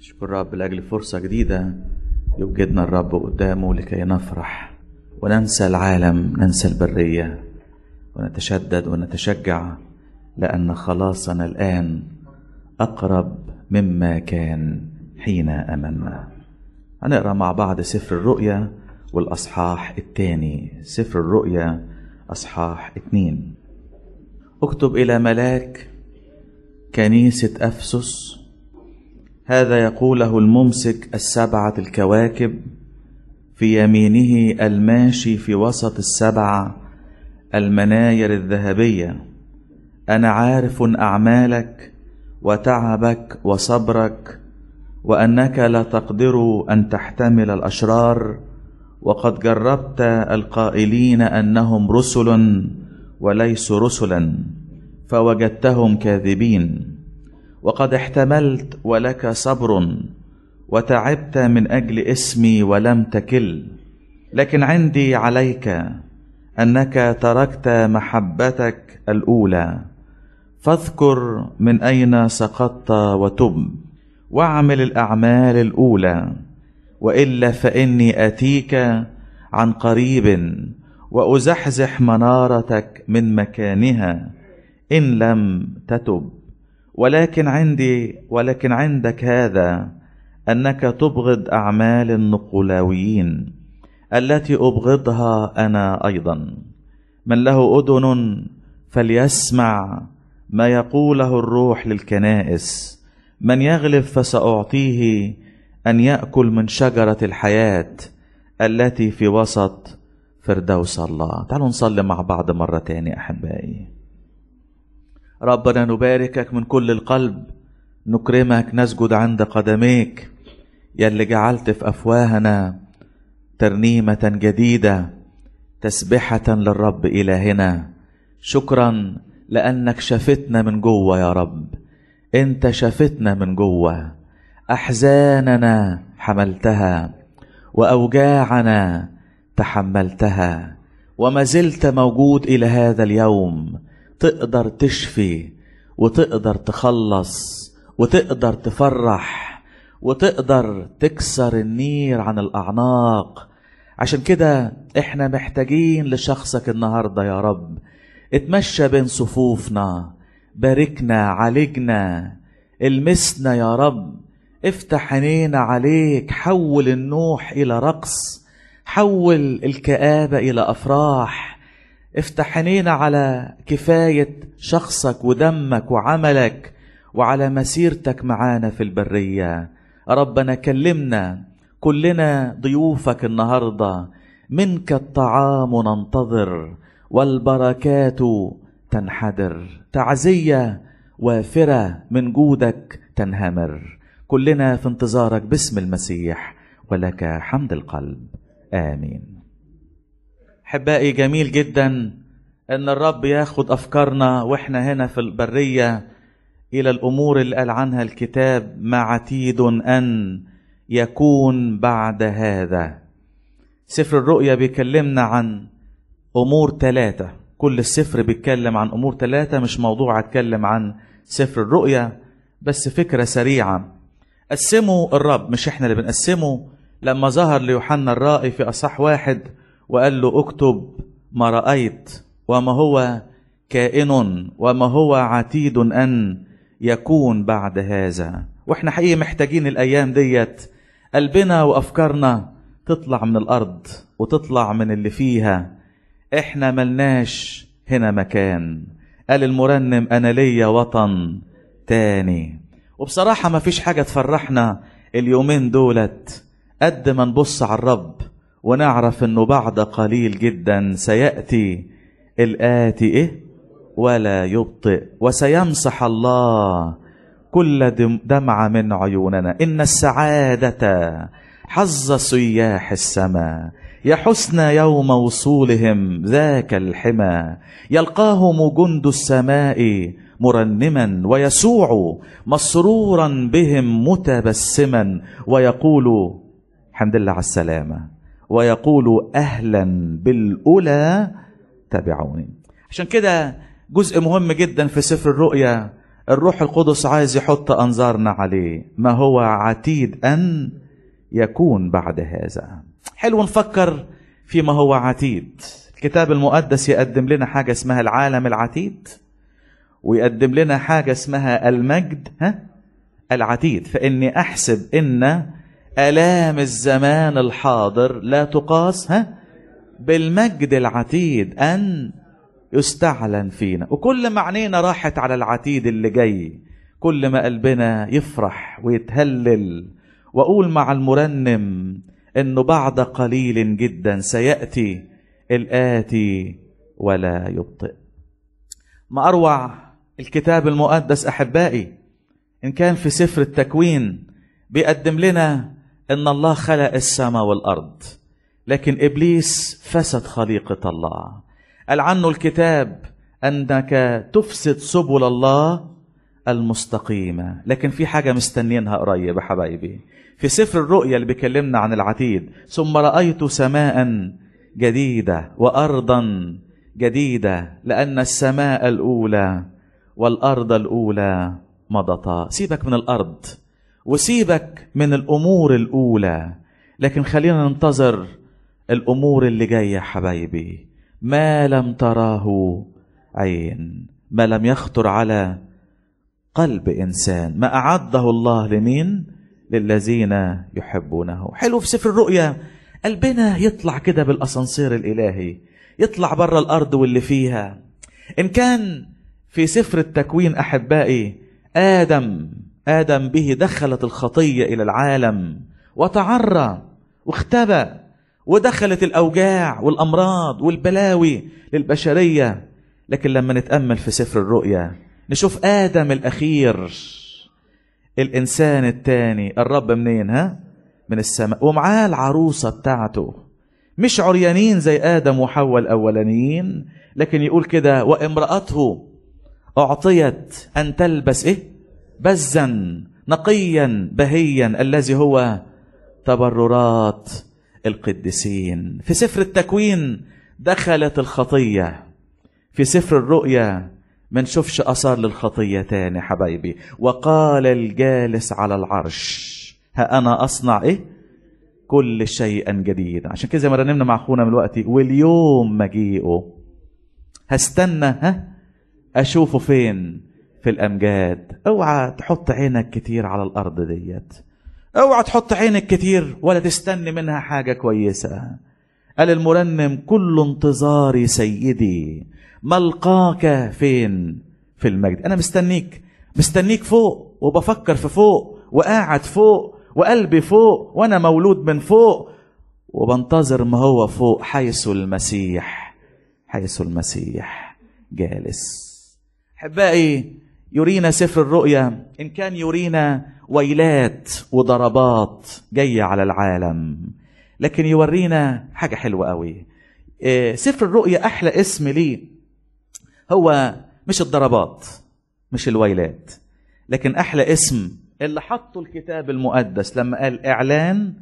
نشكر الرب لأجل فرصة جديدة يوجدنا الرب قدامه لكي نفرح وننسى العالم ننسى البرية ونتشدد ونتشجع لأن خلاصنا الآن أقرب مما كان حين أمنا هنقرأ مع بعض سفر الرؤيا والأصحاح الثاني سفر الرؤيا أصحاح اتنين اكتب إلى ملاك كنيسة أفسس هذا يقوله الممسك السبعة الكواكب في يمينه الماشي في وسط السبع المناير الذهبية أنا عارف أعمالك وتعبك وصبرك وأنك لا تقدر أن تحتمل الأشرار وقد جربت القائلين أنهم رسل وليسوا رسلا فوجدتهم كاذبين وقد احتملت ولك صبر وتعبت من اجل اسمي ولم تكل لكن عندي عليك انك تركت محبتك الاولى فاذكر من اين سقطت وتب واعمل الاعمال الاولى والا فاني اتيك عن قريب وازحزح منارتك من مكانها ان لم تتب ولكن عندي ولكن عندك هذا انك تبغض اعمال النقلاويين التي ابغضها انا ايضا من له اذن فليسمع ما يقوله الروح للكنائس من يغلب فساعطيه ان ياكل من شجره الحياه التي في وسط فردوس الله تعالوا نصلي مع بعض مره تاني احبائي ربنا نباركك من كل القلب نكرمك نسجد عند قدميك يا اللي جعلت في افواهنا ترنيمه جديده تسبحه للرب الهنا شكرا لانك شفتنا من جوه يا رب انت شفتنا من جوه احزاننا حملتها واوجاعنا تحملتها وما زلت موجود الى هذا اليوم تقدر تشفي وتقدر تخلص وتقدر تفرح وتقدر تكسر النير عن الاعناق عشان كده احنا محتاجين لشخصك النهارده يا رب اتمشى بين صفوفنا باركنا عالجنا المسنا يا رب افتح عينينا عليك حول النوح الى رقص حول الكآبة الى افراح افتح عينينا على كفاية شخصك ودمك وعملك وعلى مسيرتك معانا في البرية ربنا كلمنا كلنا ضيوفك النهاردة منك الطعام ننتظر والبركات تنحدر تعزية وافرة من جودك تنهمر كلنا في انتظارك باسم المسيح ولك حمد القلب آمين احبائي جميل جدا ان الرب ياخد افكارنا واحنا هنا في البريه الى الامور اللي قال عنها الكتاب ما عتيد ان يكون بعد هذا سفر الرؤيا بيكلمنا عن امور ثلاثه كل السفر بيتكلم عن امور ثلاثه مش موضوع اتكلم عن سفر الرؤيا بس فكره سريعه قسموا الرب مش احنا اللي بنقسمه لما ظهر ليوحنا الرائي في اصح واحد وقال له اكتب ما رأيت وما هو كائن وما هو عتيد أن يكون بعد هذا واحنا حقيقي محتاجين الأيام ديت قلبنا وأفكارنا تطلع من الأرض وتطلع من اللي فيها احنا ملناش هنا مكان قال المرنم أنا ليا وطن تاني وبصراحة ما فيش حاجة تفرحنا اليومين دولت قد ما نبص على الرب ونعرف انه بعد قليل جدا سياتي الاتي ايه ولا يبطئ وسيمسح الله كل دمعه من عيوننا ان السعاده حظ سياح السماء يحسن يوم وصولهم ذاك الحمى يلقاهم جند السماء مرنما ويسوع مسرورا بهم متبسما ويقول الحمد لله على السلامه ويقول اهلا بالاولى تبعوني عشان كده جزء مهم جدا في سفر الرؤيا الروح القدس عايز يحط أنظارنا عليه ما هو عتيد أن يكون بعد هذا حلو نفكر فيما هو عتيد الكتاب المقدس يقدم لنا حاجة اسمها العالم العتيد ويقدم لنا حاجة اسمها المجد ها العتيد فإني أحسب إن آلام الزمان الحاضر لا تقاس ها بالمجد العتيد أن يستعلن فينا وكل ما عينينا راحت على العتيد اللي جاي كل ما قلبنا يفرح ويتهلل وأقول مع المرنم إنه بعد قليل جدا سيأتي الآتي ولا يبطئ ما أروع الكتاب المقدس أحبائي إن كان في سفر التكوين بيقدم لنا إن الله خلق السماء والأرض لكن إبليس فسد خليقة الله قال عنه الكتاب أنك تفسد سبل الله المستقيمة لكن في حاجة مستنيينها قريب يا حبايبي في سفر الرؤيا اللي بيكلمنا عن العتيد ثم رأيت سماء جديدة وأرضا جديدة لأن السماء الأولى والأرض الأولى مضتا سيبك من الأرض وسيبك من الأمور الأولى لكن خلينا ننتظر الأمور اللي جاية حبايبي ما لم تراه عين ما لم يخطر على قلب إنسان ما أعده الله لمين للذين يحبونه حلو في سفر الرؤيا قلبنا يطلع كده بالأسانسير الإلهي يطلع بره الأرض واللي فيها إن كان في سفر التكوين أحبائي آدم آدم به دخلت الخطية إلى العالم وتعرى واختبى ودخلت الأوجاع والأمراض والبلاوي للبشرية لكن لما نتأمل في سفر الرؤيا نشوف آدم الأخير الإنسان الثاني الرب منين ها من السماء ومعاه العروسة بتاعته مش عريانين زي آدم وحواء الأولانيين لكن يقول كده وامرأته أعطيت أن تلبس إيه بزا نقيا بهيا الذي هو تبررات القديسين في سفر التكوين دخلت الخطية في سفر الرؤيا ما نشوفش أثار للخطية تاني حبايبي وقال الجالس على العرش ها أنا أصنع إيه كل شيئا جديد عشان كده زي ما رنمنا مع أخونا من الوقت واليوم مجيئه هستنى ها أشوفه فين في الأمجاد اوعى تحط عينك كتير على الأرض ديت اوعى تحط عينك كتير ولا تستني منها حاجة كويسة قال المرنم كل انتظاري سيدي ملقاك فين في المجد انا مستنيك مستنيك فوق وبفكر في فوق وقاعد فوق وقلبي فوق وانا مولود من فوق وبنتظر ما هو فوق حيث المسيح حيث المسيح جالس احبائي يرينا سفر الرؤيا ان كان يرينا ويلات وضربات جايه على العالم لكن يورينا حاجه حلوه قوي سفر الرؤيا احلى اسم ليه هو مش الضربات مش الويلات لكن احلى اسم اللي حطه الكتاب المقدس لما قال اعلان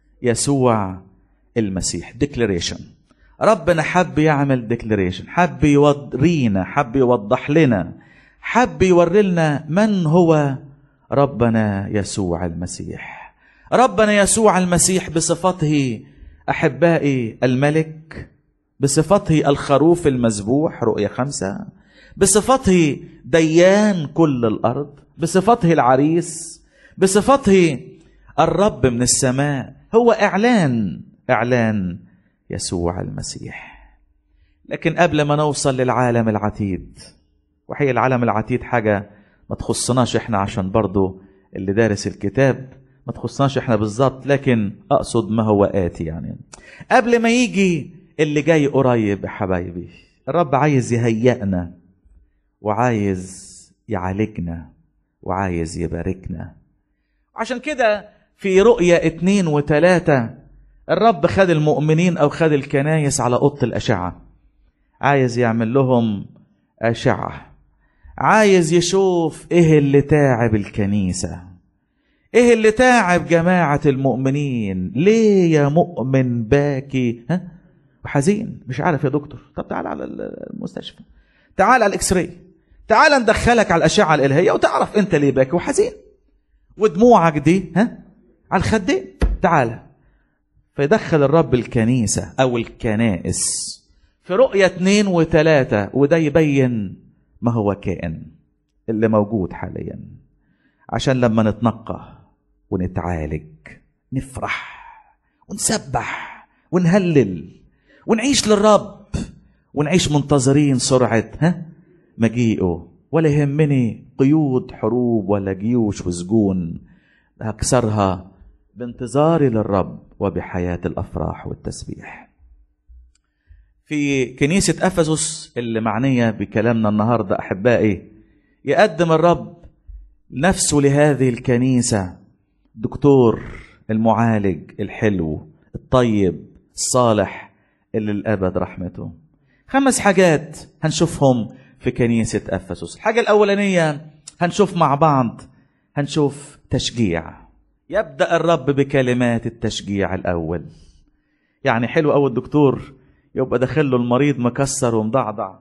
يسوع المسيح ديكلاريشن ربنا حب يعمل ديكلاريشن حب يورينا حب يوضح لنا حب يوري لنا من هو ربنا يسوع المسيح ربنا يسوع المسيح بصفته احبائي الملك بصفته الخروف المذبوح رؤية خمسة بصفته ديان كل الأرض بصفته العريس بصفته الرب من السماء هو إعلان إعلان يسوع المسيح لكن قبل ما نوصل للعالم العتيد وحقيقة العالم العتيد حاجة ما تخصناش احنا عشان برضو اللي دارس الكتاب ما تخصناش احنا بالظبط لكن اقصد ما هو آتي يعني قبل ما يجي اللي جاي قريب يا حبايبي الرب عايز يهيئنا وعايز يعالجنا وعايز يباركنا عشان كده في رؤية اتنين وتلاتة الرب خد المؤمنين أو خد الكنايس على أوضة الأشعة عايز يعمل لهم أشعة عايز يشوف إيه اللي تعب الكنيسة إيه اللي تعب جماعة المؤمنين ليه يا مؤمن باكي ها وحزين مش عارف يا دكتور طب تعال على المستشفى تعال على الاكس راي تعال ندخلك على الأشعة الإلهية وتعرف أنت ليه باكي وحزين ودموعك دي ها على الخدين تعال فيدخل الرب الكنيسة أو الكنائس في رؤية اتنين وتلاتة وده يبين ما هو كائن اللي موجود حاليا عشان لما نتنقى ونتعالج نفرح ونسبح ونهلل ونعيش للرب ونعيش منتظرين سرعة ها مجيئه ولا يهمني قيود حروب ولا جيوش وسجون هكسرها بانتظاري للرب وبحياة الأفراح والتسبيح في كنيسة أفسس اللي معنية بكلامنا النهاردة أحبائي يقدم الرب نفسه لهذه الكنيسة دكتور المعالج الحلو الطيب الصالح اللي الأبد رحمته خمس حاجات هنشوفهم في كنيسة أفسس الحاجة الأولانية هنشوف مع بعض هنشوف تشجيع يبدأ الرب بكلمات التشجيع الأول يعني حلو أول الدكتور يبقى داخل له المريض مكسر ومضعضع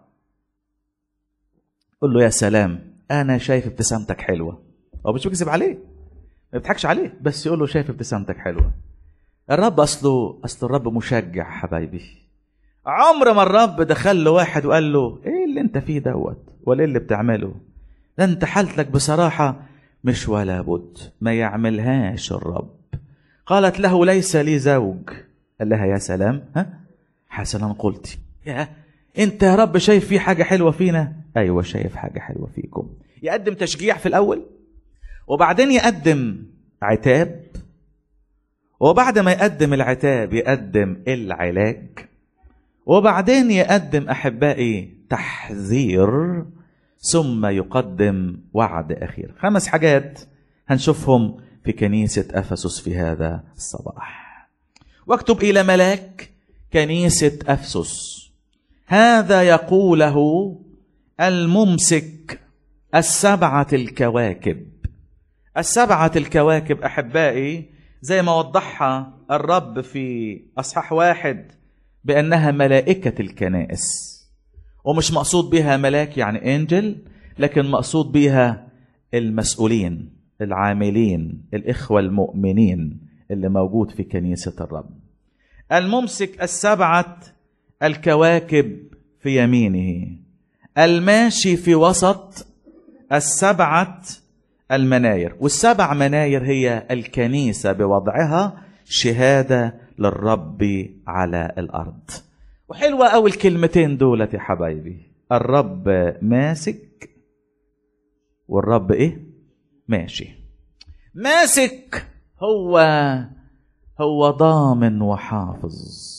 قول له يا سلام أنا شايف ابتسامتك حلوة هو مش بيكذب عليه ما بيضحكش عليه بس يقول له شايف ابتسامتك حلوة الرب أصله أصل الرب مشجع حبايبي عمر ما الرب دخل له واحد وقال له ايه اللي انت فيه دوت ولا ايه اللي بتعمله ده انت حالتك بصراحة مش ولا بد ما يعملهاش الرب قالت له ليس لي زوج قال لها يا سلام ها حسنا قلت يا انت يا رب شايف في حاجة حلوة فينا ايوه شايف حاجة حلوة فيكم يقدم تشجيع في الاول وبعدين يقدم عتاب وبعد ما يقدم العتاب يقدم العلاج وبعدين يقدم احبائي تحذير ثم يقدم وعد اخير خمس حاجات هنشوفهم في كنيسه افسس في هذا الصباح واكتب الى ملاك كنيسه افسس هذا يقوله الممسك السبعه الكواكب السبعه الكواكب احبائي زي ما وضحها الرب في اصحاح واحد بانها ملائكه الكنائس ومش مقصود بها ملاك يعني انجل لكن مقصود بها المسؤولين العاملين الاخوه المؤمنين اللي موجود في كنيسه الرب الممسك السبعه الكواكب في يمينه الماشي في وسط السبعه المناير والسبع مناير هي الكنيسه بوضعها شهاده للرب على الارض وحلوه قوي الكلمتين دولت يا حبايبي الرب ماسك والرب ايه ماشي ماسك هو هو ضامن وحافظ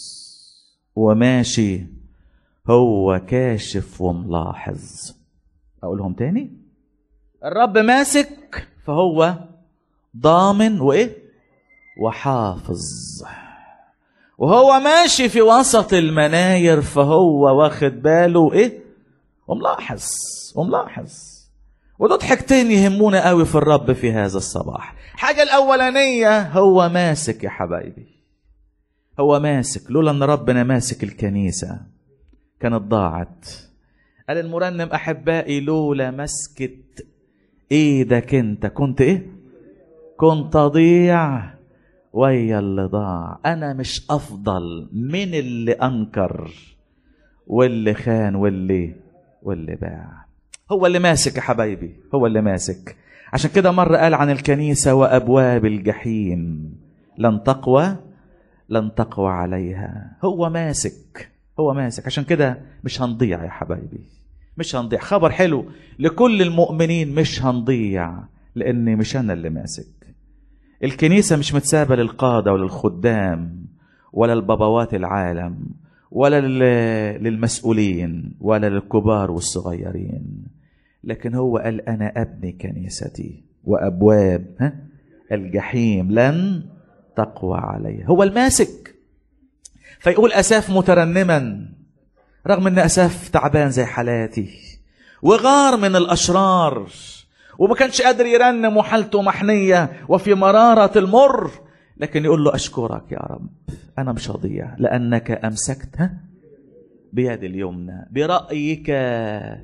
وماشي هو كاشف وملاحظ اقولهم تاني الرب ماسك فهو ضامن وايه وحافظ وهو ماشي في وسط المناير فهو واخد باله ايه وملاحظ وملاحظ ودول حاجتين يهمونا قوي في الرب في هذا الصباح حاجة الأولانية هو ماسك يا حبايبي هو ماسك لولا ان ربنا ماسك الكنيسة كانت ضاعت قال المرنم أحبائي لولا مسكة ايدك انت كنت ايه كنت ضيع ويا اللي ضاع انا مش افضل من اللي انكر واللي خان واللي واللي باع هو اللي ماسك يا حبايبي هو اللي ماسك عشان كده مرة قال عن الكنيسة وأبواب الجحيم لن تقوى لن تقوى عليها هو ماسك هو ماسك عشان كده مش هنضيع يا حبايبي مش هنضيع خبر حلو لكل المؤمنين مش هنضيع لأني مش أنا اللي ماسك الكنيسة مش متسابة للقادة ولا الخدام ولا البابوات العالم ولا للمسؤولين ولا للكبار والصغيرين لكن هو قال أنا أبني كنيستي وأبواب ها الجحيم لن تقوى عليها هو الماسك فيقول أساف مترنما رغم أن أساف تعبان زي حالاتي وغار من الأشرار وما كانش قادر يرنم وحالته محنية وفي مرارة المر لكن يقول له أشكرك يا رب أنا مش هضيع لأنك أمسكت بيد اليمنى برأيك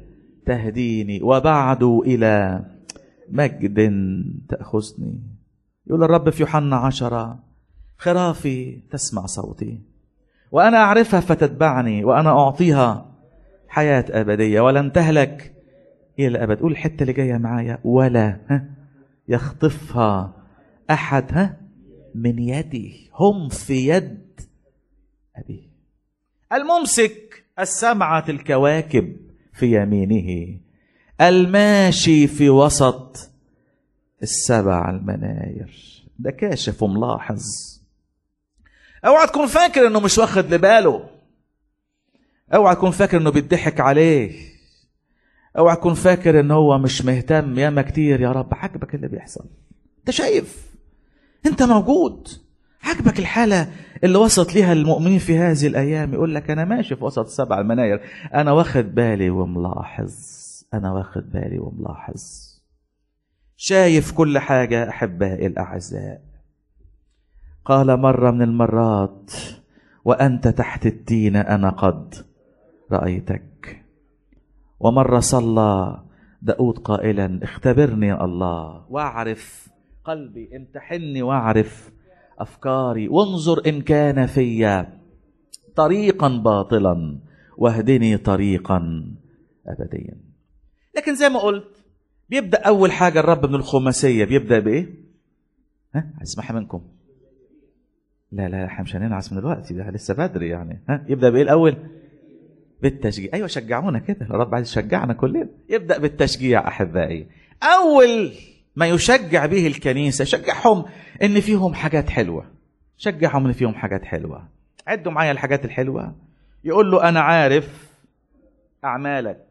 تهديني وبعد إلى مجد تأخذني يقول الرب في يوحنا عشرة خرافي تسمع صوتي وأنا أعرفها فتتبعني وأنا أعطيها حياة أبدية ولن تهلك إلى الأبد قول الحتة اللي جاية معايا ولا ها يخطفها أحد ها من يدي هم في يد أبي الممسك السبعة الكواكب في يمينه الماشي في وسط السبع المناير ده كاشف وملاحظ اوعى تكون فاكر انه مش واخد لباله اوعى تكون فاكر انه بيضحك عليه اوعى تكون فاكر ان هو مش مهتم ياما كتير يا رب عاجبك اللي بيحصل انت شايف انت موجود عاجبك الحالة اللي وصلت ليها المؤمنين في هذه الأيام يقول لك أنا ماشي في وسط السبع المناير أنا واخد بالي وملاحظ أنا واخد بالي وملاحظ شايف كل حاجة أحبائي الأعزاء قال مرة من المرات وأنت تحت التين أنا قد رأيتك ومرة صلى داود قائلا اختبرني يا الله واعرف قلبي امتحني واعرف افكاري وانظر ان كان في طريقا باطلا واهدني طريقا ابديا لكن زي ما قلت بيبدا اول حاجه الرب من الخماسيه بيبدا بايه ها اسمعها منكم لا لا احنا مش هننعس من الوقت ده لسه بدري يعني ها يبدا بايه الاول بالتشجيع ايوه شجعونا كده الرب عايز يشجعنا كلنا يبدا بالتشجيع احبائي اول ما يشجع به الكنيسه شجعهم ان فيهم حاجات حلوه شجعهم ان فيهم حاجات حلوه عدوا معايا الحاجات الحلوه يقول له انا عارف اعمالك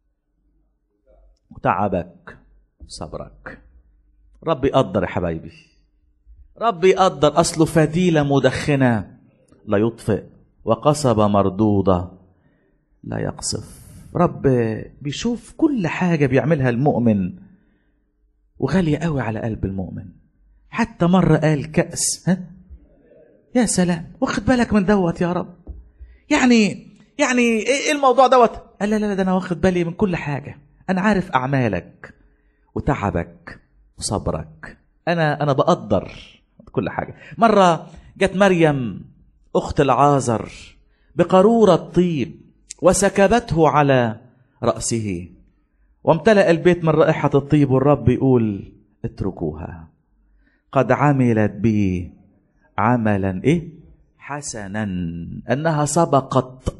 وتعبك وصبرك ربي يقدر يا حبايبي ربي يقدر اصله فديله مدخنه لا يطفئ وقصبه مردوده لا يقصف رب بيشوف كل حاجه بيعملها المؤمن وغاليه قوي على قلب المؤمن حتى مره قال كاس ها يا سلام واخد بالك من دوت يا رب يعني يعني ايه الموضوع دوت قال لا لا ده انا واخد بالي من كل حاجه انا عارف اعمالك وتعبك وصبرك انا انا بقدر كل حاجه مره جت مريم اخت العازر بقاروره طيب وسكبته على راسه وامتلأ البيت من رائحة الطيب والرب يقول اتركوها قد عملت بي عملا ايه حسنا انها سبقت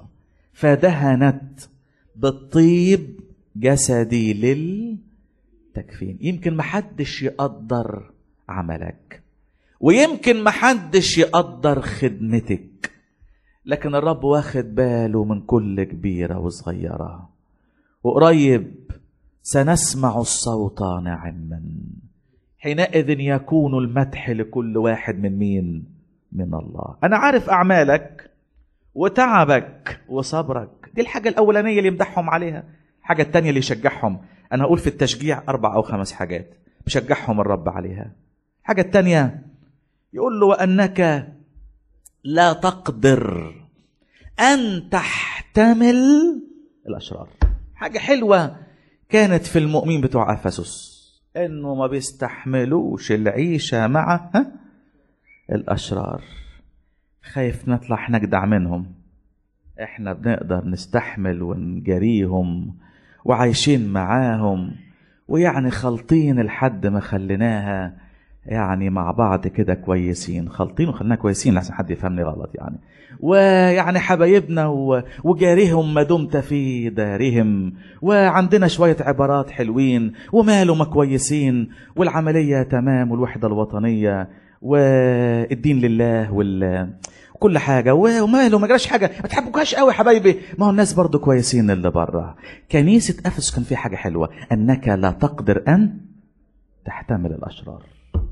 فدهنت بالطيب جسدي للتكفين يمكن محدش يقدر عملك ويمكن محدش يقدر خدمتك لكن الرب واخد باله من كل كبيرة وصغيرة وقريب سنسمع الصوت نعما حينئذ يكون المدح لكل واحد من مين من الله انا عارف اعمالك وتعبك وصبرك دي الحاجة الأولانية اللي يمدحهم عليها الحاجة التانية اللي يشجعهم أنا هقول في التشجيع أربع أو خمس حاجات بشجعهم الرب عليها الحاجة التانية يقول له وأنك لا تقدر أن تحتمل الأشرار حاجة حلوة كانت في المؤمنين بتوع أفسس إنه ما بيستحملوش العيشة مع ها الأشرار خايف نطلع نجدع منهم احنا بنقدر نستحمل ونجاريهم وعايشين معاهم ويعني خالطين لحد ما خليناها يعني مع بعض كده كويسين خالطين وخلينا كويسين لحسن حد يفهمني غلط يعني ويعني حبايبنا و... وجارهم ما دمت في دارهم وعندنا شوية عبارات حلوين وماله ما كويسين والعملية تمام والوحدة الوطنية والدين لله وال كل حاجة وماله ما جراش حاجة ما تحبوكاش قوي حبايبي ما هو الناس برضو كويسين اللي بره كنيسة أفس كان في حاجة حلوة أنك لا تقدر أن تحتمل الأشرار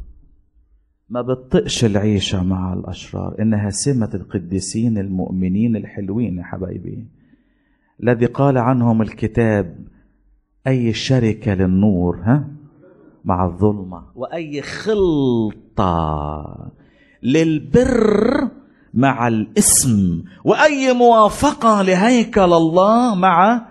ما بتطقش العيشة مع الأشرار إنها سمة القديسين المؤمنين الحلوين يا حبايبي الذي قال عنهم الكتاب أي شركة للنور ها مع الظلمة وأي خلطة للبر مع الاسم وأي موافقة لهيكل الله مع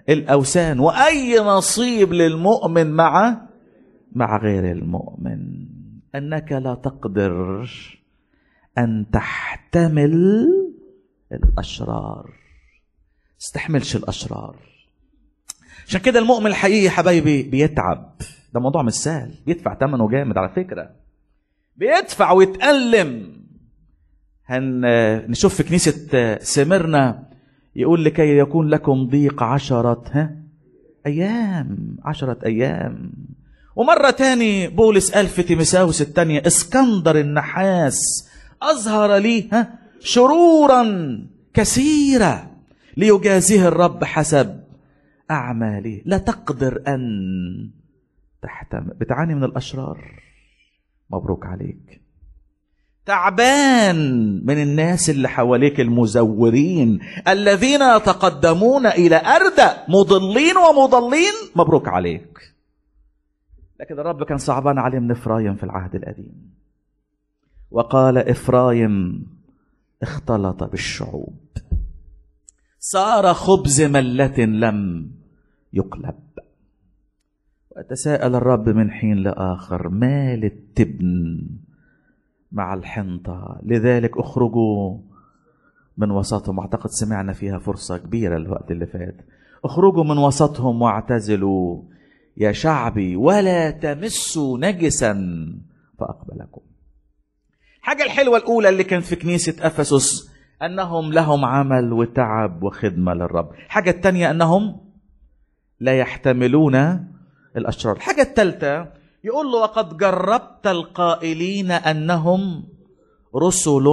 الاوثان واي نصيب للمؤمن مع مع غير المؤمن انك لا تقدر ان تحتمل الاشرار استحملش الاشرار عشان كده المؤمن الحقيقي يا حبايبي بيتعب ده موضوع مش سهل بيدفع ثمنه جامد على فكره بيدفع ويتألم هن نشوف في كنيسة سمرنا يقول لكي يكون لكم ضيق عشرة ها أيام عشرة أيام ومرة تاني بولس قال في تيمساوس الثانية اسكندر النحاس أظهر لي ها شرورا كثيرة ليجازيه الرب حسب أعماله لا تقدر أن تحتمل بتعاني من الأشرار مبروك عليك تعبان من الناس اللي حواليك المزورين الذين يتقدمون إلى أردى مضلين ومضلين مبروك عليك لكن الرب كان صعبان عليه من إفرايم في العهد القديم وقال إفرايم اختلط بالشعوب صار خبز ملة لم يقلب وتساءل الرب من حين لآخر مال التبن مع الحنطة لذلك اخرجوا من وسطهم اعتقد سمعنا فيها فرصة كبيرة الوقت اللي فات اخرجوا من وسطهم واعتزلوا يا شعبي ولا تمسوا نجسا فأقبلكم الحاجة الحلوة الأولى اللي كانت في كنيسة أفسس أنهم لهم عمل وتعب وخدمة للرب الحاجة الثانية أنهم لا يحتملون الأشرار الحاجة الثالثة يقول له وقد جربت القائلين أنهم رسل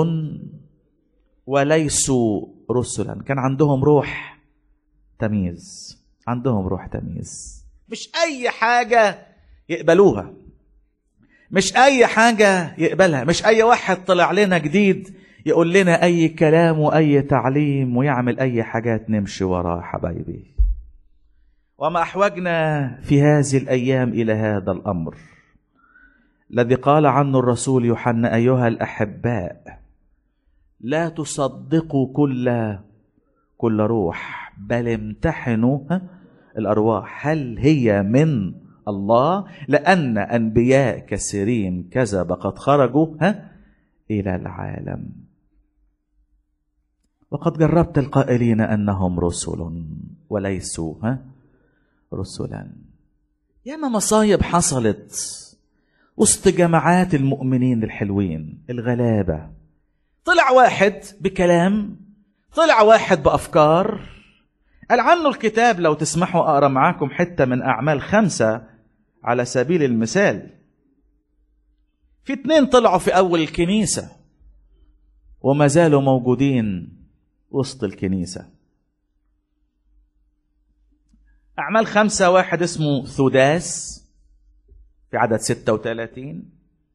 وليسوا رسلا كان عندهم روح تمييز عندهم روح تمييز مش أي حاجة يقبلوها مش أي حاجة يقبلها مش أي واحد طلع لنا جديد يقول لنا أي كلام وأي تعليم ويعمل أي حاجات نمشي وراه حبايبي وما أحوجنا في هذه الأيام إلى هذا الأمر الذي قال عنه الرسول يوحنا أيها الأحباء لا تصدقوا كل كل روح بل امتحنوا الأرواح هل هي من الله لأن أنبياء كثيرين كذب قد خرجوا ها إلى العالم وقد جربت القائلين أنهم رسل وليسوا ها رسلا ياما مصايب حصلت وسط جماعات المؤمنين الحلوين الغلابة طلع واحد بكلام طلع واحد بأفكار قال عنه الكتاب لو تسمحوا أقرأ معاكم حتة من أعمال خمسة على سبيل المثال في اتنين طلعوا في أول الكنيسة وما زالوا موجودين وسط الكنيسة أعمال خمسة واحد اسمه ثداس في عدد ستة وثلاثين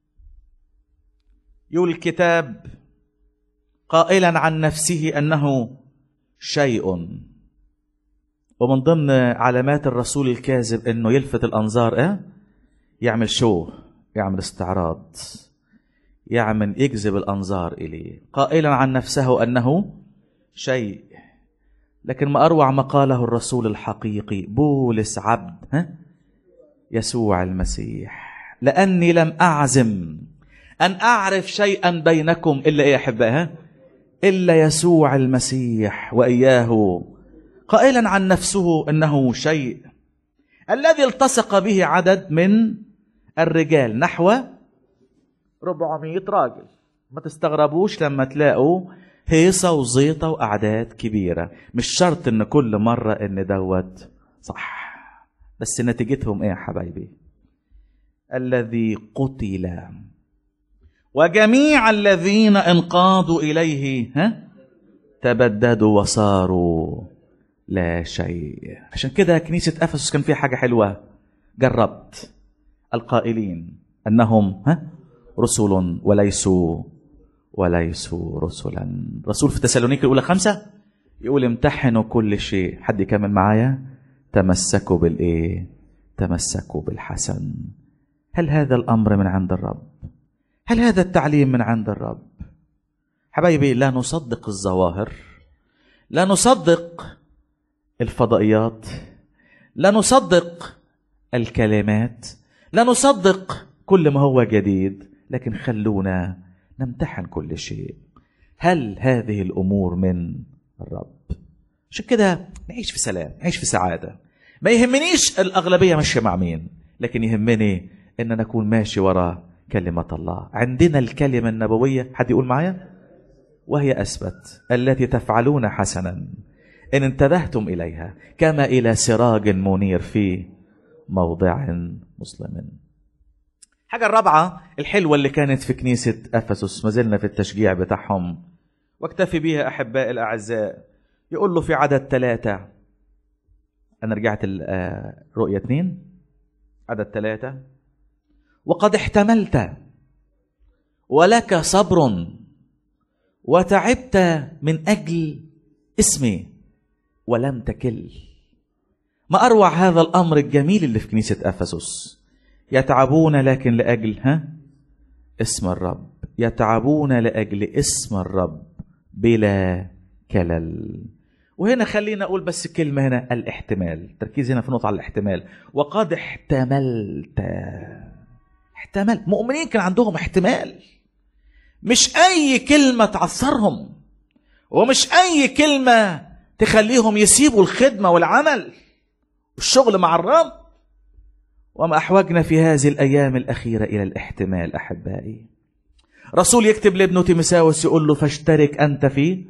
يقول الكتاب قائلا عن نفسه أنه شيء ومن ضمن علامات الرسول الكاذب أنه يلفت الأنظار إيه؟ يعمل شو يعمل استعراض يعمل يجذب الأنظار إليه قائلا عن نفسه أنه شيء لكن ما أروع ما قاله الرسول الحقيقي بولس عبد ها؟ يسوع المسيح لأني لم أعزم أن أعرف شيئا بينكم إلا إيه يا أحبائي إلا يسوع المسيح وإياه قائلا عن نفسه أنه شيء الذي التصق به عدد من الرجال نحو 400 راجل ما تستغربوش لما تلاقوا هيصة وزيطة وأعداد كبيرة مش شرط إن كل مرة إن دوت صح بس نتيجتهم إيه يا حبايبي الذي قتل وجميع الذين انقادوا إليه ها تبددوا وصاروا لا شيء عشان كده كنيسة أفسس كان فيها حاجة حلوة جربت القائلين أنهم ها رسل وليسوا وليسوا رسلا رسول في تسالونيك الأولى خمسة يقول امتحنوا كل شيء حد يكمل معايا تمسكوا بالإيه تمسكوا بالحسن هل هذا الأمر من عند الرب هل هذا التعليم من عند الرب حبايبي لا نصدق الظواهر لا نصدق الفضائيات لا نصدق الكلمات لا نصدق كل ما هو جديد لكن خلونا نمتحن كل شيء هل هذه الامور من الرب عشان كده نعيش في سلام نعيش في سعاده ما يهمنيش الاغلبيه ماشيه مع مين لكن يهمني ان انا اكون ماشي ورا كلمه الله عندنا الكلمه النبويه حد يقول معايا وهي اثبت التي تفعلون حسنا ان انتبهتم اليها كما الى سراج منير في موضع مسلم الحاجة الرابعة الحلوة اللي كانت في كنيسة أفسس ما زلنا في التشجيع بتاعهم واكتفي بها أحبائي الأعزاء يقول له في عدد ثلاثة أنا رجعت رؤية اثنين عدد ثلاثة وقد احتملت ولك صبر وتعبت من أجل اسمي ولم تكل ما أروع هذا الأمر الجميل اللي في كنيسة أفسس يتعبون لكن لأجل ها اسم الرب يتعبون لأجل اسم الرب بلا كلل وهنا خلينا أقول بس كلمة هنا الاحتمال تركيز هنا في نقطة على الاحتمال وقد احتملت احتمل مؤمنين كان عندهم احتمال مش أي كلمة تعثرهم ومش أي كلمة تخليهم يسيبوا الخدمة والعمل والشغل مع الرب وما أحوجنا في هذه الأيام الأخيرة إلى الاحتمال أحبائي رسول يكتب لابنه تيمساوس يقول له فاشترك أنت في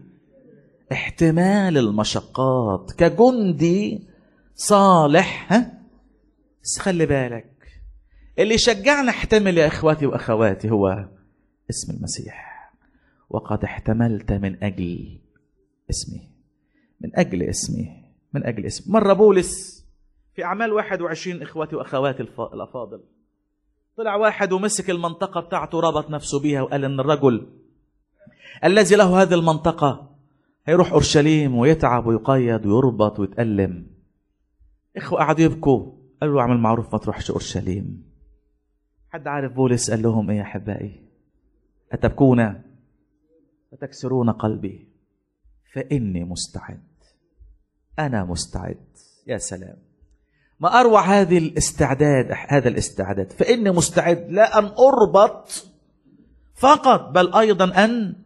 احتمال المشقات كجندي صالح ها بس خلي بالك اللي يشجعنا احتمل يا اخواتي واخواتي هو اسم المسيح وقد احتملت من اجل اسمي من اجل اسمي من اجل اسمي مره بولس في اعمال 21 اخواتي واخواتي الافاضل طلع واحد ومسك المنطقه بتاعته ربط نفسه بيها وقال ان الرجل الذي له هذه المنطقه هيروح اورشليم ويتعب ويقيد ويربط ويتألم اخوة قعدوا يبكوا قالوا له اعمل معروف ما تروحش اورشليم حد عارف بولس قال لهم ايه يا احبائي اتبكون وتكسرون قلبي فاني مستعد انا مستعد يا سلام ما اروع هذه الاستعداد هذا الاستعداد فاني مستعد لا ان اربط فقط بل ايضا ان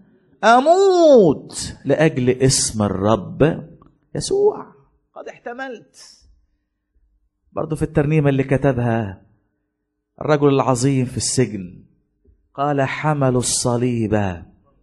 اموت لاجل اسم الرب يسوع قد احتملت برضه في الترنيمه اللي كتبها الرجل العظيم في السجن قال حملوا الصليب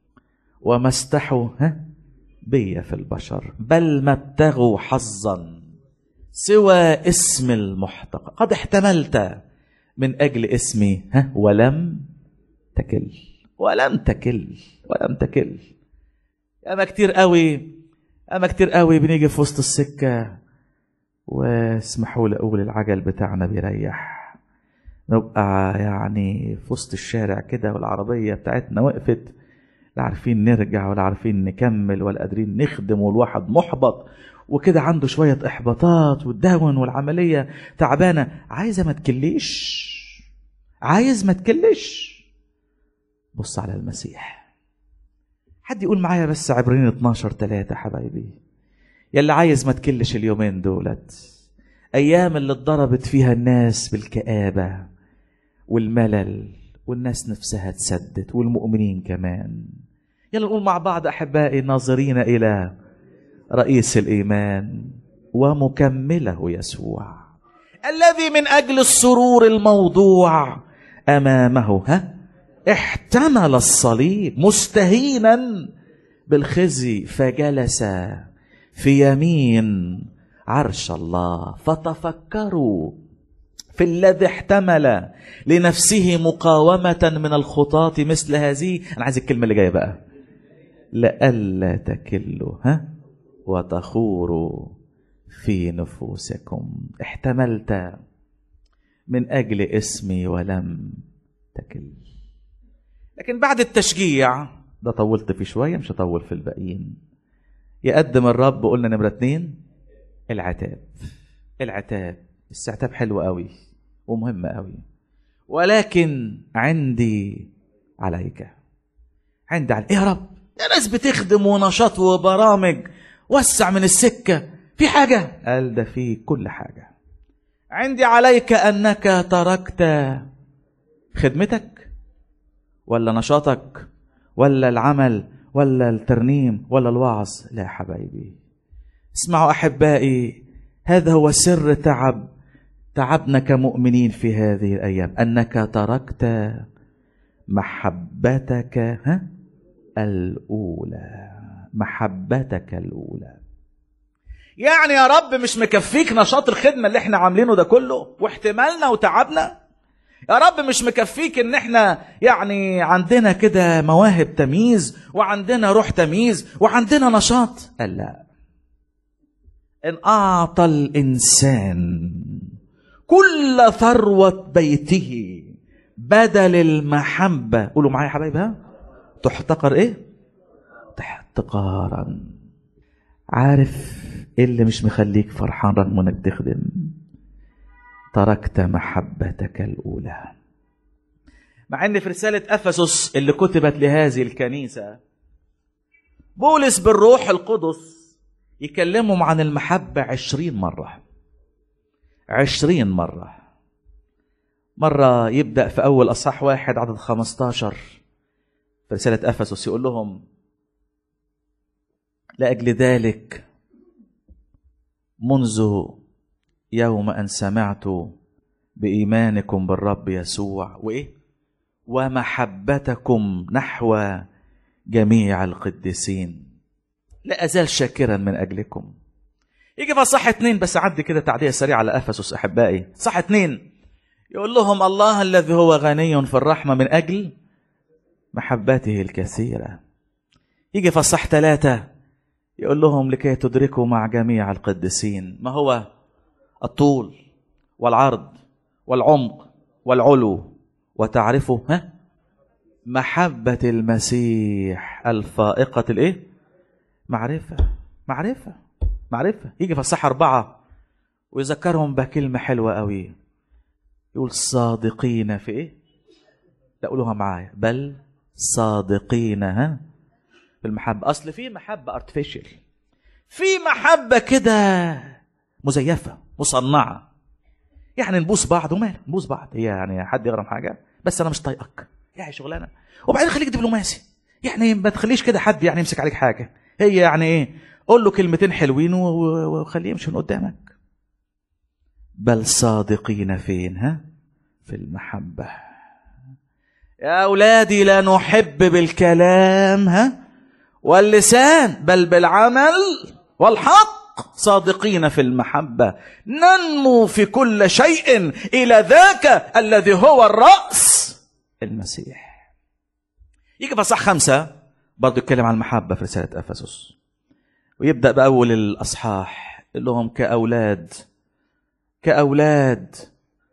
ومستحوا ها بي في البشر بل ما ابتغوا حظا سوى اسم المحتقر قد احتملت من اجل اسمي ها ولم تكل ولم تكل ولم تكل اما كتير قوي اما كتير قوي بنيجي في وسط السكه واسمحوا لي اقول العجل بتاعنا بيريح نبقى يعني في وسط الشارع كده والعربيه بتاعتنا وقفت لا عارفين نرجع ولا عارفين نكمل ولا قادرين نخدم والواحد محبط وكده عنده شويه احباطات والدهون والعمليه تعبانه عايزه ما تكليش عايز ما تكلش بص على المسيح حد يقول معايا بس عبرين 12 3 حبايبي يلي عايز ما تكلش اليومين دولت ايام اللي اتضربت فيها الناس بالكآبة والملل والناس نفسها تسدت والمؤمنين كمان يلا نقول مع بعض احبائي ناظرين الى رئيس الايمان ومكمله يسوع الذي من اجل السرور الموضوع امامه ها احتمل الصليب مستهينا بالخزي فجلس في يمين عرش الله فتفكروا في الذي احتمل لنفسه مقاومة من الخطاة مثل هذه أنا عايز الكلمة اللي جاية بقى لئلا تكلوا ها وتخوروا في نفوسكم احتملت من أجل اسمي ولم تكل لكن بعد التشجيع ده طولت فيه شوية مش هطول في الباقيين يقدم الرب قلنا نمرة اتنين العتاب العتاب العتاب حلو قوي ومهم قوي ولكن عندي عليك عندي عليك ايه يا رب يا ناس بتخدم ونشاط وبرامج وسع من السكة في حاجة قال ده في كل حاجة عندي عليك أنك تركت خدمتك ولا نشاطك ولا العمل ولا الترنيم ولا الوعظ لا يا حبايبي اسمعوا أحبائي هذا هو سر تعب تعبنا كمؤمنين في هذه الأيام أنك تركت محبتك ها الأولى محبتك الأولى يعني يا رب مش مكفيك نشاط الخدمة اللي احنا عاملينه ده كله واحتمالنا وتعبنا يا رب مش مكفيك ان احنا يعني عندنا كده مواهب تمييز وعندنا روح تمييز وعندنا نشاط قال لا ان اعطى الانسان كل ثروة بيته بدل المحبة قولوا معايا يا حبايبي ها تحتقر ايه احتقارا عارف ايه اللي مش مخليك فرحان رغم انك تخدم تركت محبتك الاولى مع ان في رسالة افسس اللي كتبت لهذه الكنيسة بولس بالروح القدس يكلمهم عن المحبة عشرين مرة عشرين مرة مرة يبدأ في أول أصح واحد عدد خمستاشر في رسالة أفسس يقول لهم لأجل ذلك منذ يوم أن سمعت بإيمانكم بالرب يسوع وإيه ومحبتكم نحو جميع القديسين لا أزال شاكرا من أجلكم يجي في صح اتنين بس عدي كده تعدية سريعة على أفسس أحبائي صح اتنين يقول لهم الله الذي هو غني في الرحمة من أجل محبته الكثيرة يجي في الصح ثلاثة يقول لهم لكي تدركوا مع جميع القديسين ما هو الطول والعرض والعمق والعلو وتعرفوا ها محبة المسيح الفائقة الايه معرفة معرفة معرفة يجي في الصح أربعة ويذكرهم بكلمة حلوة قوي يقول صادقين في ايه لا قولوها معايا بل صادقين ها في المحبة أصل في محبة ارتفيشال في محبة كده مزيفة مصنعة يعني نبوس بعض ومال نبوس بعض هي يعني حد يغرم حاجة بس أنا مش طايقك يعني شغلانة وبعدين خليك دبلوماسي يعني ما تخليش كده حد يعني يمسك عليك حاجة هي يعني ايه قول له كلمتين حلوين وخليه يمشي من قدامك بل صادقين فين ها في المحبة يا أولادي لا نحب بالكلام ها واللسان بل بالعمل والحق صادقين في المحبة ننمو في كل شيء إلى ذاك الذي هو الرأس المسيح يجي في صح خمسة برضو يتكلم عن المحبة في رسالة أفسس ويبدأ بأول الأصحاح يقول لهم كأولاد كأولاد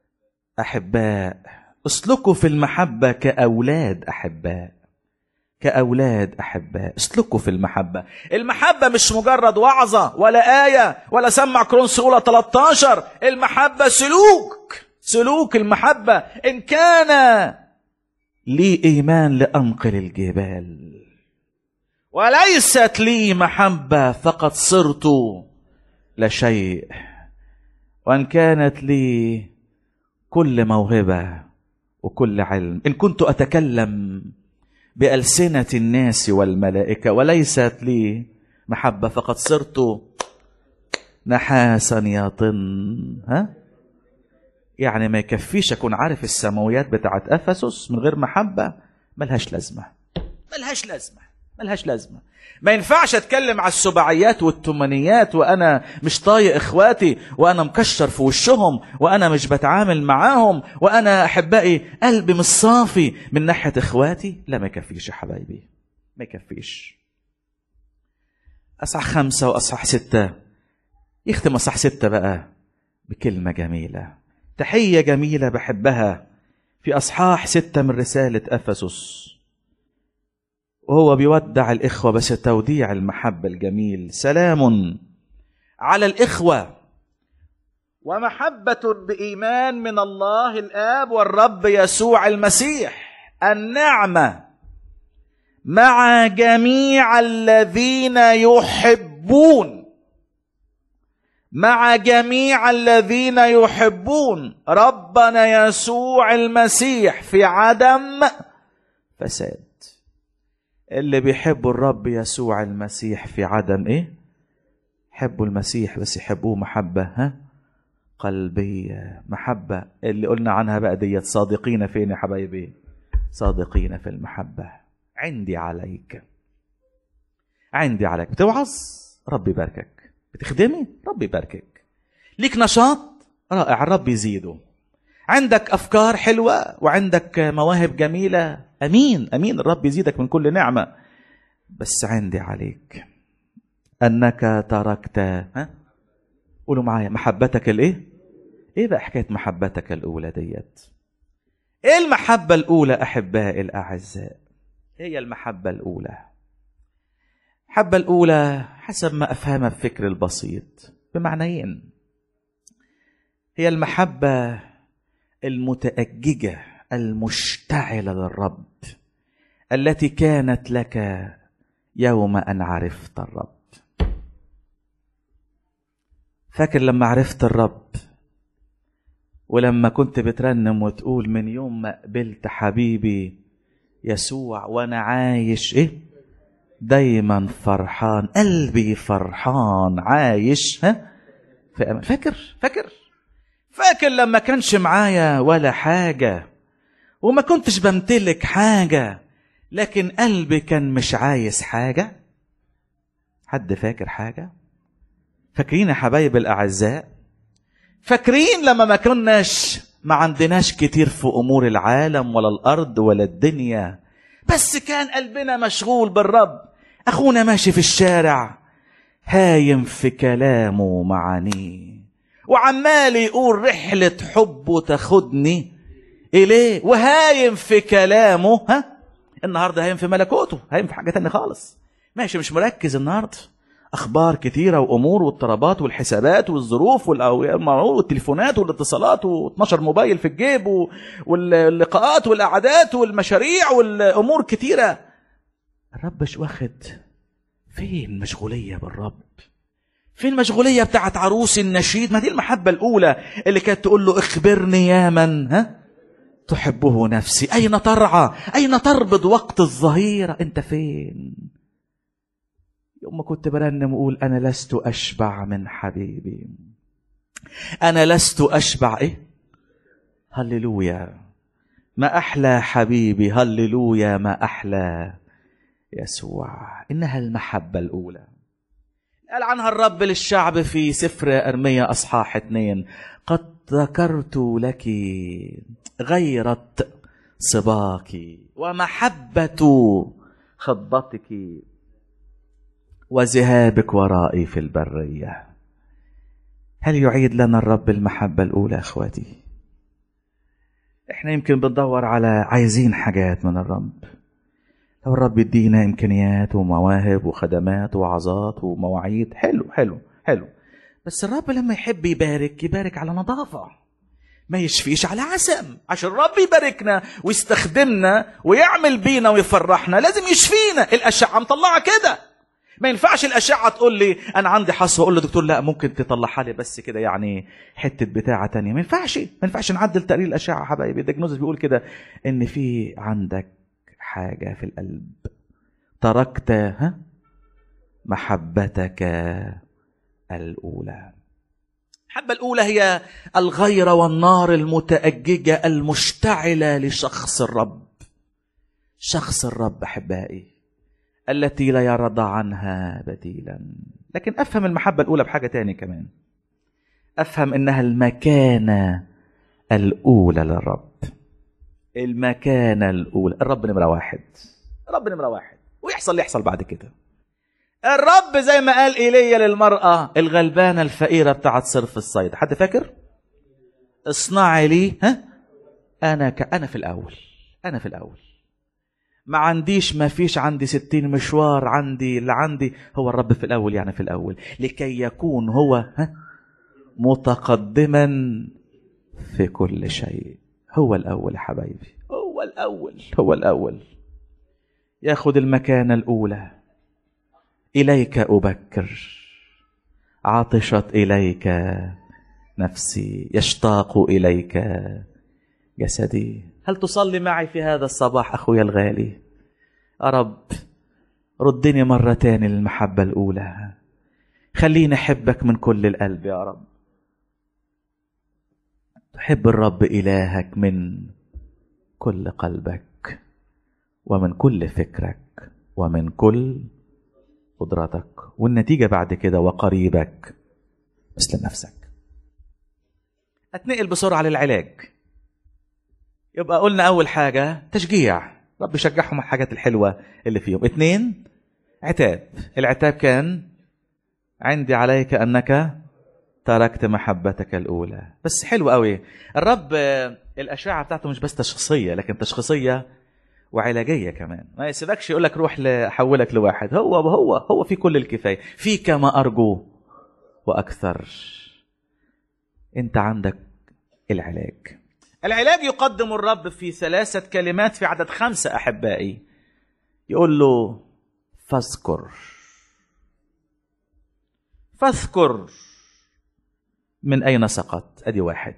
أحباء اسلكوا في المحبة كأولاد أحباء كأولاد أحباء اسلكوا في المحبة المحبة مش مجرد وعظة ولا آية ولا سمع كرونس أولى 13 المحبة سلوك سلوك المحبة إن كان لي إيمان لأنقل الجبال وليست لي محبة فقد صرت لا شيء وان كانت لي كل موهبه وكل علم ان كنت اتكلم بالسنه الناس والملائكه وليست لي محبه فقد صرت نحاسا يطن ها يعني ما يكفيش اكون عارف السماويات بتاعت افسس من غير محبه ملهاش لازمه ملهاش لازمه ملهاش لازمه ما ينفعش اتكلم على السبعيات والتمنيات وانا مش طايق اخواتي وانا مكشر في وشهم وانا مش بتعامل معاهم وانا احبائي قلبي مش صافي من ناحيه اخواتي لا ما يكفيش يا حبايبي ما يكفيش اصح خمسة واصح ستة يختم اصح ستة بقى بكلمة جميلة تحية جميلة بحبها في اصحاح ستة من رسالة افسس وهو بيودع الإخوة بس توديع المحبة الجميل سلام على الإخوة ومحبة بإيمان من الله الآب والرب يسوع المسيح النعمة مع جميع الذين يحبون مع جميع الذين يحبون ربنا يسوع المسيح في عدم فساد اللي بيحبوا الرب يسوع المسيح في عدم ايه حبوا المسيح بس يحبوه محبة ها قلبية محبة اللي قلنا عنها بقى ديت صادقين فين يا حبايبي صادقين في المحبة عندي عليك عندي عليك بتوعظ ربي يباركك بتخدمي ربي يباركك ليك نشاط رائع ربي يزيده عندك افكار حلوه وعندك مواهب جميله امين امين الرب يزيدك من كل نعمه بس عندي عليك انك تركت ها قولوا معايا محبتك الايه ايه بقى حكايه محبتك الاولى ديت ايه المحبه الاولى احبائي الاعزاء هي المحبه الاولى المحبه الاولى حسب ما افهمها بفكر البسيط بمعنيين هي المحبه المتاججه المشتعله للرب التي كانت لك يوم ان عرفت الرب فاكر لما عرفت الرب ولما كنت بترنم وتقول من يوم ما قبلت حبيبي يسوع وانا عايش ايه دايما فرحان قلبي فرحان عايش ها في أمان. فاكر فاكر فاكر لما كانش معايا ولا حاجة وما كنتش بمتلك حاجة لكن قلبي كان مش عايز حاجة حد فاكر حاجة فاكرين يا حبايب الأعزاء فاكرين لما ما كناش ما عندناش كتير في أمور العالم ولا الأرض ولا الدنيا بس كان قلبنا مشغول بالرب أخونا ماشي في الشارع هايم في كلامه معانيه وعمال يقول رحلة حبه تاخدني إليه وهايم في كلامه ها النهاردة هايم في ملكوته هايم في حاجة تانية خالص ماشي مش مركز النهاردة اخبار كتيره وامور واضطرابات والحسابات والظروف والتليفونات والاتصالات و12 موبايل في الجيب واللقاءات والقعدات والمشاريع والامور كتيره الرب مش واخد فين مشغوليه بالرب فين المشغولية بتاعت عروس النشيد ما دي المحبة الأولى اللي كانت تقول له اخبرني يا من ها تحبه نفسي أين ترعى أين تربض وقت الظهيرة أنت فين يوم ما كنت برنم اقول انا لست اشبع من حبيبي انا لست اشبع ايه هللويا ما احلى حبيبي هللويا ما احلى يسوع انها المحبه الاولى قال عنها الرب للشعب في سفر ارميا اصحاح اثنين قد ذكرت لك غيرة صباك ومحبة خطبتك وذهابك ورائي في البرية هل يعيد لنا الرب المحبة الأولى أخواتي احنا يمكن بندور على عايزين حاجات من الرب لو الرب يدينا إمكانيات ومواهب وخدمات ووعظات ومواعيد حلو حلو حلو بس الرب لما يحب يبارك يبارك على نظافة ما يشفيش على عسم عشان الرب يباركنا ويستخدمنا ويعمل بينا ويفرحنا لازم يشفينا الأشعة مطلعة كده ما ينفعش الأشعة تقول لي أنا عندي حصوة أقول له دكتور لا ممكن تطلعها لي بس كده يعني حتة بتاعة تانية ما ينفعش ما ينفعش نعدل تقرير الأشعة حبايبي الدياجنوزس بيقول كده إن في عندك حاجة في القلب تركت ها محبتك الأولى الحبة الأولى هي الغيرة والنار المتأججة المشتعلة لشخص الرب شخص الرب أحبائي التي لا يرضى عنها بديلا لكن افهم المحبه الاولى بحاجه تاني كمان افهم انها المكانه الاولى للرب المكانه الاولى الرب نمره واحد الرب نمره واحد ويحصل اللي يحصل بعد كده الرب زي ما قال ايليا للمراه الغلبانه الفقيره بتاعت صرف الصيد حد فاكر اصنعي لي ها انا ك... انا في الاول انا في الاول ما عنديش ما فيش عندي ستين مشوار عندي اللي عندي هو الرب في الأول يعني في الأول لكي يكون هو ها متقدما في كل شيء هو الأول يا حبايبي هو الأول هو الأول ياخد المكانة الأولى إليك أبكر عطشت اليك نفسي يشتاق اليك جسدي هل تصلي معي في هذا الصباح اخوي الغالي يا رب ردني مرة تاني للمحبة الأولى خليني أحبك من كل القلب يا رب تحب الرب إلهك من كل قلبك ومن كل فكرك ومن كل قدرتك والنتيجة بعد كده وقريبك مثل نفسك اتنقل بسرعة للعلاج يبقى قلنا أول حاجة تشجيع رب يشجعهم على الحاجات الحلوة اللي فيهم اتنين عتاب العتاب كان عندي عليك أنك تركت محبتك الأولى بس حلو قوي الرب الأشعة بتاعته مش بس تشخيصية لكن تشخيصية وعلاجية كمان ما يسيبكش يقول لك روح أحولك لواحد هو هو هو في كل الكفاية في كما أرجو وأكثر أنت عندك العلاج العلاج يقدم الرب في ثلاثة كلمات في عدد خمسة أحبائي يقول له فاذكر فاذكر من أين سقط أدي واحد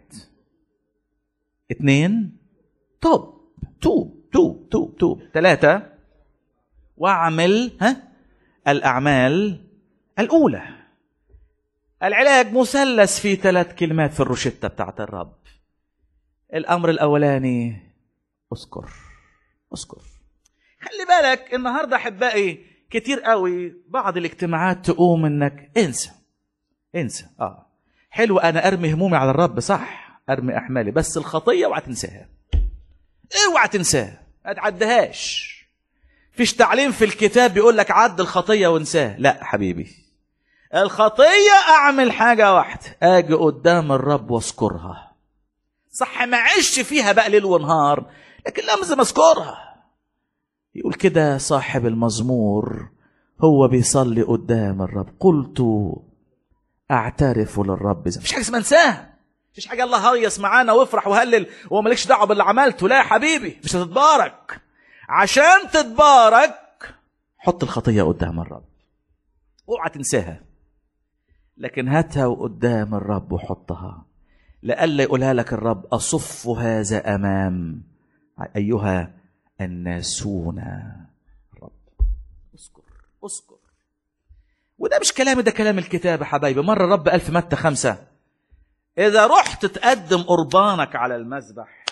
اثنين توب توب توب توب توب ثلاثة واعمل ها الأعمال الأولى العلاج مثلث في ثلاث كلمات في الروشتة بتاعت الرب الأمر الأولاني اذكر اذكر خلي بالك النهاردة أحبائي كتير قوي بعض الاجتماعات تقوم انك انسى انسى اه حلو انا ارمي همومي على الرب صح ارمي احمالي بس الخطيه اوعى تنساها اوعى تنساها ما تعدهاش فيش تعليم في الكتاب بيقول لك عد الخطيه وانساها لا حبيبي الخطيه اعمل حاجه واحده اجي قدام الرب واذكرها صح ما عيش فيها بقى ليل ونهار لكن لازم اذكرها يقول كده صاحب المزمور هو بيصلي قدام الرب قلت اعترف للرب مفيش حاجه اسمها انساها مفيش حاجه الله هيص معانا وافرح وهلل ومالكش دعوه باللي عملته لا يا حبيبي مش هتتبارك عشان تتبارك حط الخطيه قدام الرب اوعى تنساها لكن هاتها قدام الرب وحطها لئلا يقولها لك الرب اصف هذا امام ايها الناسون الرب اذكر اذكر وده مش كلامي ده كلام الكتاب يا حبايبي مرة الرب قال في متى خمسة إذا رحت تقدم قربانك على المذبح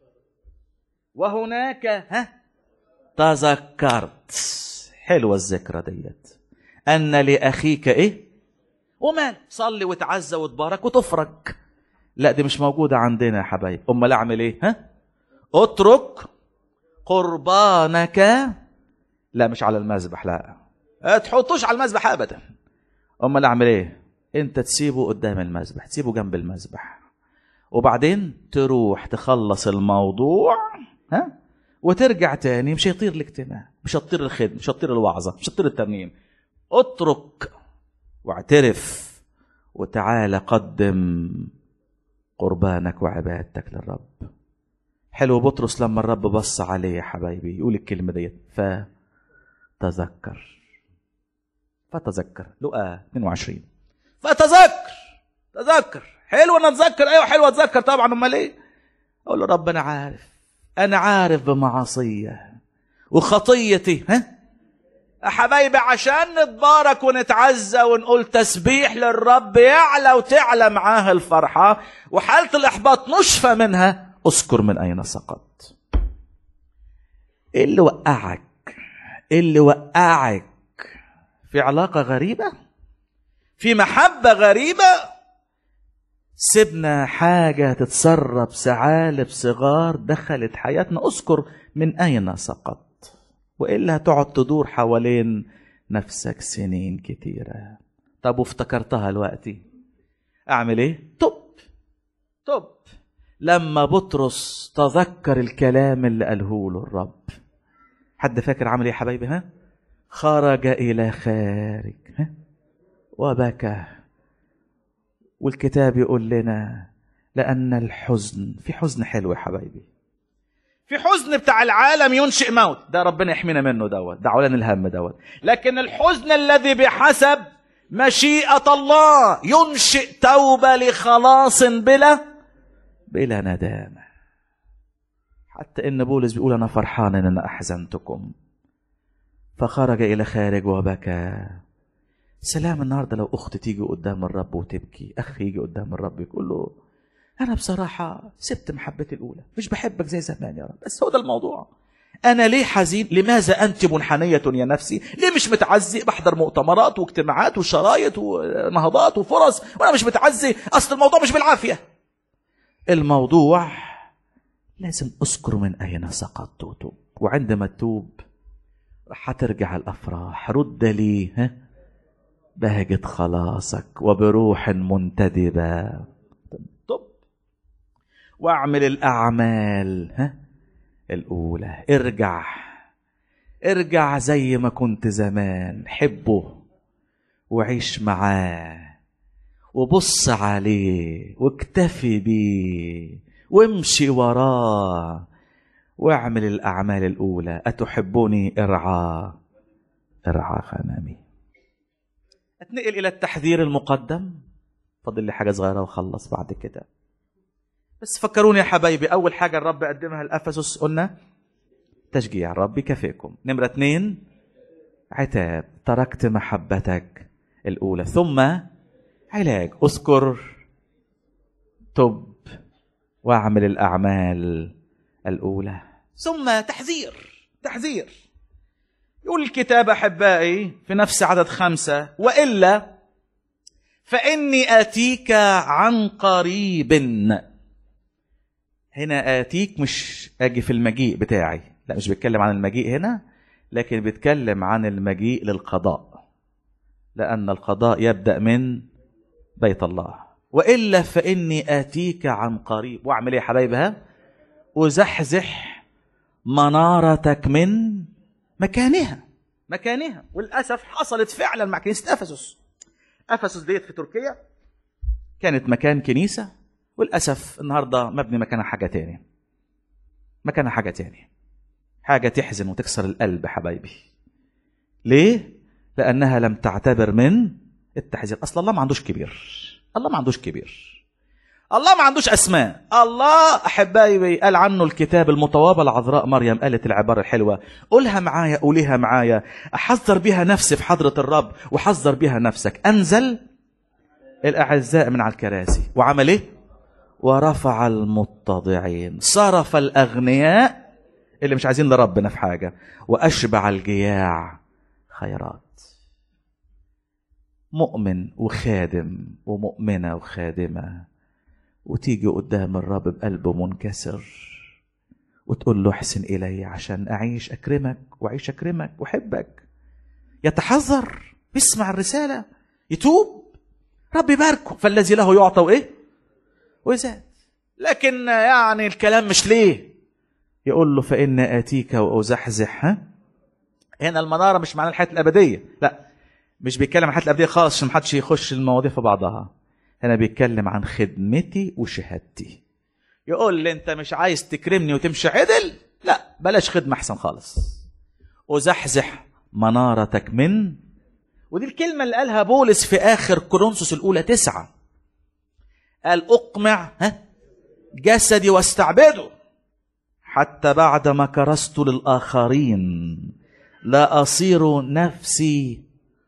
وهناك ها تذكرت حلوة الذكرى ديت أن لأخيك إيه ومال صلي وتعزى وتبارك وتفرج لا دي مش موجودة عندنا يا حبايب أمال أعمل إيه ها اترك قربانك لا مش على المذبح لا تحطوش على المذبح ابدا امال اعمل ايه انت تسيبه قدام المذبح تسيبه جنب المذبح وبعدين تروح تخلص الموضوع ها وترجع تاني مش هيطير الاجتماع مش هتطير الخدمه مش هتطير الوعظه مش هتطير الترنيم اترك واعترف وتعالى قدم قربانك وعبادتك للرب حلو بطرس لما الرب بص عليه يا حبايبي يقول الكلمة ديت فتذكر فتذكر لقى 22 فتذكر تذكر حلو انا اتذكر ايوه حلو اتذكر طبعا امال ايه اقول له رب انا عارف انا عارف بمعاصيه وخطيتي ها يا حبايبي عشان نتبارك ونتعزى ونقول تسبيح للرب يعلى وتعلى معاه الفرحه وحاله الاحباط نشفى منها اذكر من اين سقط ايه اللي وقعك ايه اللي وقعك في علاقه غريبه في محبه غريبه سيبنا حاجه تتسرب ثعالب صغار دخلت حياتنا اذكر من اين سقط والا هتقعد تدور حوالين نفسك سنين كتيره طب وافتكرتها دلوقتي اعمل ايه تب تب لما بطرس تذكر الكلام اللي قاله له الرب حد فاكر عمل ايه يا حبايبي ها خرج الى خارج ها وبكى والكتاب يقول لنا لان الحزن في حزن حلو يا حبايبي في حزن بتاع العالم ينشئ موت ده ربنا يحمينا منه دوت ده علان الهم دوت لكن الحزن الذي بحسب مشيئة الله ينشئ توبة لخلاص بلا بلا ندامة حتى إن بولس بيقول أنا فرحان إن أنا أحزنتكم فخرج إلى خارج وبكى سلام النهاردة لو أخت تيجي قدام الرب وتبكي أخ يجي قدام الرب يقول له أنا بصراحة سبت محبتي الأولى مش بحبك زي زمان يا رب بس هو ده الموضوع أنا ليه حزين لماذا أنت منحنية يا نفسي ليه مش متعزي بحضر مؤتمرات واجتماعات وشرايط ونهضات وفرص وأنا مش متعزي أصل الموضوع مش بالعافية الموضوع لازم أذكر من أين سقطت وتوب وعندما تتوب حترجع الأفراح رد لي ها بهجة خلاصك وبروح منتدبة طب واعمل الأعمال ها الأولى ارجع ارجع زي ما كنت زمان حبه وعيش معاه وبص عليه واكتفي بيه وامشي وراه واعمل الأعمال الأولى أتحبني ارعى ارعى غنمي اتنقل إلى التحذير المقدم فاضل لي حاجة صغيرة وخلص بعد كده بس فكروني يا حبايبي أول حاجة الرب قدمها لأفسس قلنا تشجيع ربي كفيكم نمرة اتنين عتاب تركت محبتك الأولى ثم علاج اذكر تب واعمل الأعمال الأولى ثم تحذير تحذير يقول الكتاب أحبائي في نفس عدد خمسة وإلا فإني آتيك عن قريب هنا آتيك مش أجي في المجيء بتاعي لا مش بيتكلم عن المجيء هنا لكن بيتكلم عن المجيء للقضاء لأن القضاء يبدأ من بيت الله وإلا فإني آتيك عن قريب وأعمل إيه يا حبايبها وزحزح منارتك من مكانها مكانها وللأسف حصلت فعلا مع كنيسة أفسس أفسس ديت في تركيا كانت مكان كنيسة وللأسف النهاردة مبني مكانها حاجة تاني مكانها حاجة تاني حاجة تحزن وتكسر القلب حبايبي ليه؟ لأنها لم تعتبر من التحذير أصلا الله ما عندوش كبير الله ما عندوش كبير الله ما عندوش أسماء الله أحبائي قال عنه الكتاب المطوابة العذراء مريم قالت العبارة الحلوة قولها معايا قوليها معايا أحذر بها نفسي في حضرة الرب وحذر بها نفسك أنزل الأعزاء من على الكراسي وعمل إيه؟ ورفع المتضعين صرف الأغنياء اللي مش عايزين لربنا في حاجة وأشبع الجياع خيرات مؤمن وخادم ومؤمنة وخادمة وتيجي قدام الرب بقلبه منكسر وتقول له احسن إلي عشان أعيش أكرمك وأعيش أكرمك وأحبك يتحذر يسمع الرسالة يتوب رب يباركه فالذي له يعطى وإيه وزاد لكن يعني الكلام مش ليه يقول له فإن آتيك وأزحزح ها هنا المنارة مش معنى الحياة الأبدية لا مش بيتكلم عن الحياة الأبدية خالص عشان محدش يخش المواضيع في بعضها هنا بيتكلم عن خدمتي وشهادتي يقول لي انت مش عايز تكرمني وتمشي عدل لا بلاش خدمة احسن خالص وزحزح منارتك من ودي الكلمة اللي قالها بولس في آخر كورنثوس الأولى تسعة قال أقمع ها جسدي واستعبده حتى بعد ما كرست للآخرين لا أصير نفسي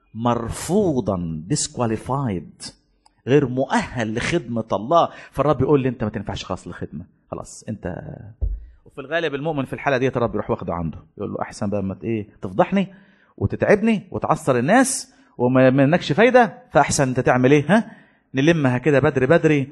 مرفوضا disqualified غير مؤهل لخدمة الله فالرب يقول لي أنت ما تنفعش خلاص للخدمة خلاص أنت وفي الغالب المؤمن في الحالة دي الرب يروح واخده عنده يقول له أحسن بقى ما إيه تفضحني وتتعبني وتعصر الناس وما منكش فايدة فأحسن أنت تعمل إيه ها نلمها كده بدري بدري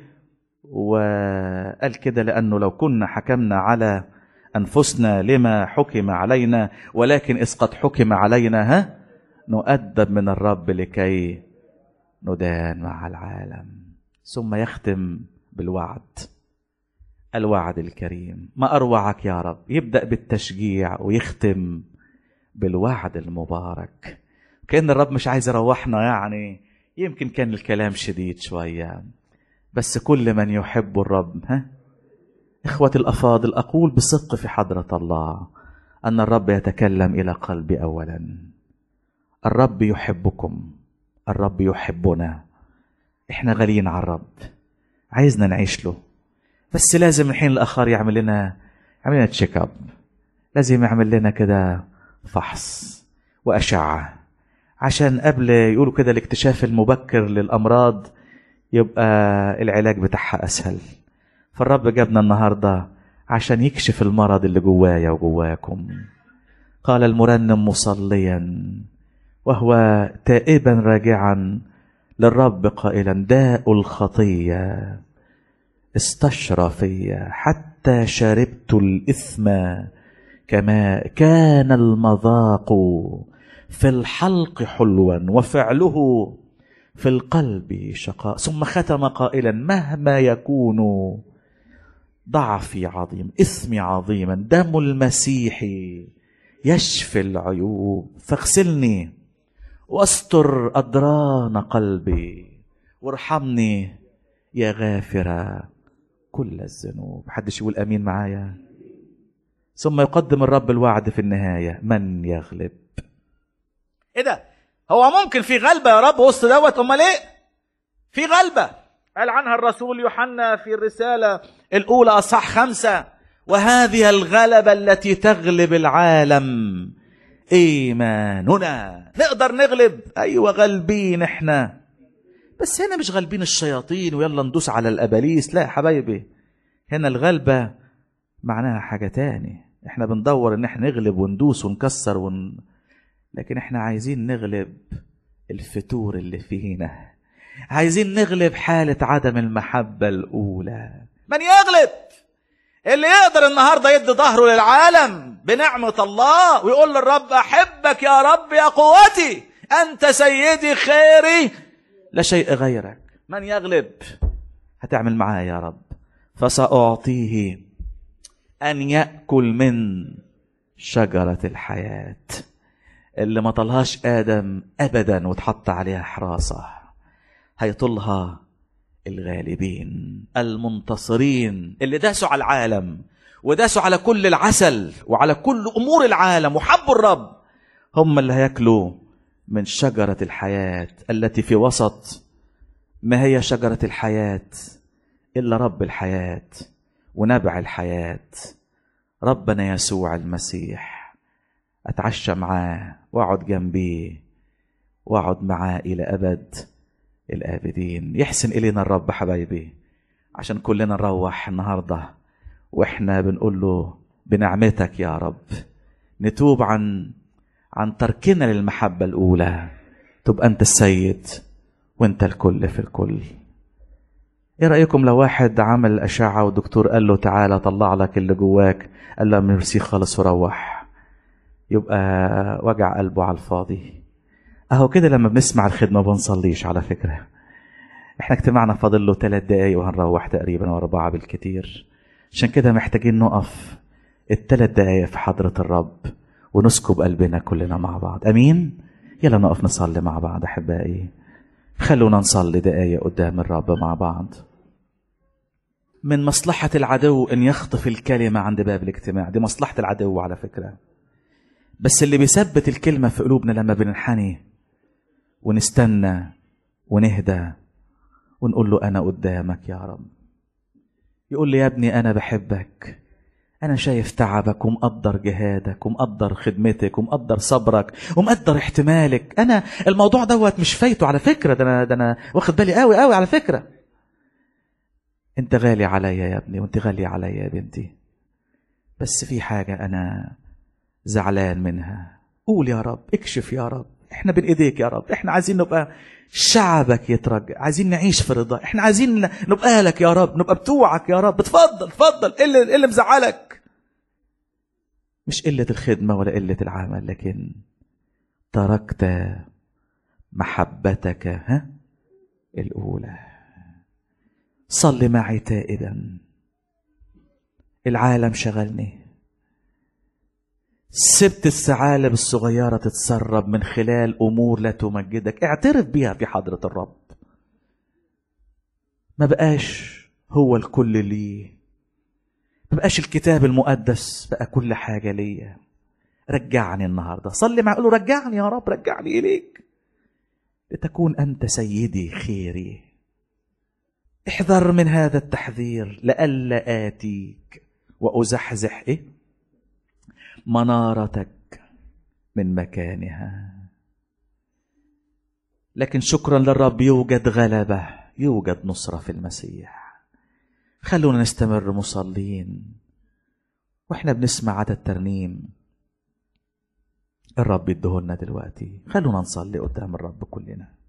وقال كده لأنه لو كنا حكمنا على أنفسنا لما حكم علينا ولكن إذ قد حكم علينا ها نؤدب من الرب لكي ندان مع العالم ثم يختم بالوعد الوعد الكريم ما أروعك يا رب يبدأ بالتشجيع ويختم بالوعد المبارك كأن الرب مش عايز يروحنا يعني يمكن كان الكلام شديد شوية بس كل من يحب الرب ها إخوة الأفاضل أقول بصدق في حضرة الله أن الرب يتكلم إلى قلبي أولا الرب يحبكم الرب يحبنا احنا غاليين على الرب عايزنا نعيش له بس لازم الحين الاخر يعمل لنا يعمل لنا تشيك اب لازم يعمل لنا كده فحص واشعه عشان قبل يقولوا كده الاكتشاف المبكر للامراض يبقى العلاج بتاعها اسهل فالرب جابنا النهارده عشان يكشف المرض اللي جوايا وجواكم قال المرنم مصليا وهو تائبا راجعا للرب قائلا داء الخطيه استشرى في حتى شربت الاثم كما كان المذاق في الحلق حلوا وفعله في القلب شقاء ثم ختم قائلا مهما يكون ضعفي عظيم اثمي عظيما دم المسيح يشفي العيوب فاغسلني واستر ادران قلبي وارحمني يا غافر كل الذنوب حدش يقول امين معايا ثم يقدم الرب الوعد في النهايه من يغلب ايه ده هو ممكن في غلبه يا رب وسط دوت امال ايه في غلبه قال عنها الرسول يوحنا في الرساله الاولى اصح خمسه وهذه الغلبه التي تغلب العالم ايماننا نقدر نغلب ايوه غالبين احنا بس هنا مش غالبين الشياطين ويلا ندوس على الاباليس لا يا حبايبي هنا الغلبه معناها حاجه تاني احنا بندور ان احنا نغلب وندوس ونكسر ون... لكن احنا عايزين نغلب الفتور اللي فينا عايزين نغلب حالة عدم المحبة الأولى من يغلب اللي يقدر النهاردة يدي ظهره للعالم بنعمة الله ويقول للرب أحبك يا رب يا قوتي أنت سيدي خيري لا شيء غيرك من يغلب هتعمل معاه يا رب فسأعطيه أن يأكل من شجرة الحياة اللي ما طلهاش آدم أبدا وتحط عليها حراسة هيطلها الغالبين المنتصرين اللي داسوا على العالم وداسوا على كل العسل وعلى كل أمور العالم وحبوا الرب هم اللي هياكلوا من شجرة الحياة التي في وسط ما هي شجرة الحياة إلا رب الحياة ونبع الحياة ربنا يسوع المسيح أتعشى معاه وأقعد جنبيه وأقعد معاه إلى أبد الآبدين يحسن إلينا الرب حبايبي عشان كلنا نروح النهاردة وإحنا بنقول له بنعمتك يا رب نتوب عن عن تركنا للمحبة الأولى تبقى أنت السيد وأنت الكل في الكل ايه رايكم لو واحد عمل اشعه والدكتور قال له تعالى طلع لك اللي جواك قال له ميرسي خالص وروح يبقى وجع قلبه على الفاضي اهو كده لما بنسمع الخدمه ما بنصليش على فكره احنا اجتماعنا فاضل له ثلاث دقايق وهنروح تقريبا واربعه بالكتير عشان كده محتاجين نقف الثلاث دقايق في حضره الرب ونسكب قلبنا كلنا مع بعض امين يلا نقف نصلي مع بعض احبائي خلونا نصلي دقايق قدام الرب مع بعض من مصلحة العدو أن يخطف الكلمة عند باب الاجتماع دي مصلحة العدو على فكرة بس اللي بيثبت الكلمة في قلوبنا لما بننحني ونستنى ونهدى ونقول له أنا قدامك يا رب يقول لي يا ابني أنا بحبك أنا شايف تعبك ومقدر جهادك ومقدر خدمتك ومقدر صبرك ومقدر احتمالك أنا الموضوع دوت مش فايته على فكرة ده أنا ده أنا واخد بالي قوي قوي على فكرة أنت غالي عليا يا ابني وأنت غالية عليا يا بنتي بس في حاجة أنا زعلان منها قول يا رب اكشف يا رب احنا بين ايديك يا رب احنا عايزين نبقى شعبك يترجى عايزين نعيش في رضا احنا عايزين نبقى لك يا رب نبقى بتوعك يا رب اتفضل اتفضل ايه اللي, إيه اللي مزعلك مش قلة الخدمة ولا قلة العمل لكن تركت محبتك ها الأولى صل معي تائبا العالم شغلني سبت الثعالب الصغيرة تتسرب من خلال أمور لا تمجدك اعترف بيها في حضرة الرب ما بقاش هو الكل لي ما بقاش الكتاب المقدس بقى كل حاجة ليا رجعني النهاردة صلي معي قول له رجعني يا رب رجعني إليك لتكون انت سيدي خيري احذر من هذا التحذير لئلا اتيك وازحزح ايه منارتك من مكانها لكن شكرا للرب يوجد غلبه يوجد نصره في المسيح خلونا نستمر مصلين واحنا بنسمع عدد ترنيم الرب يدهولنا دلوقتي خلونا نصلي قدام الرب كلنا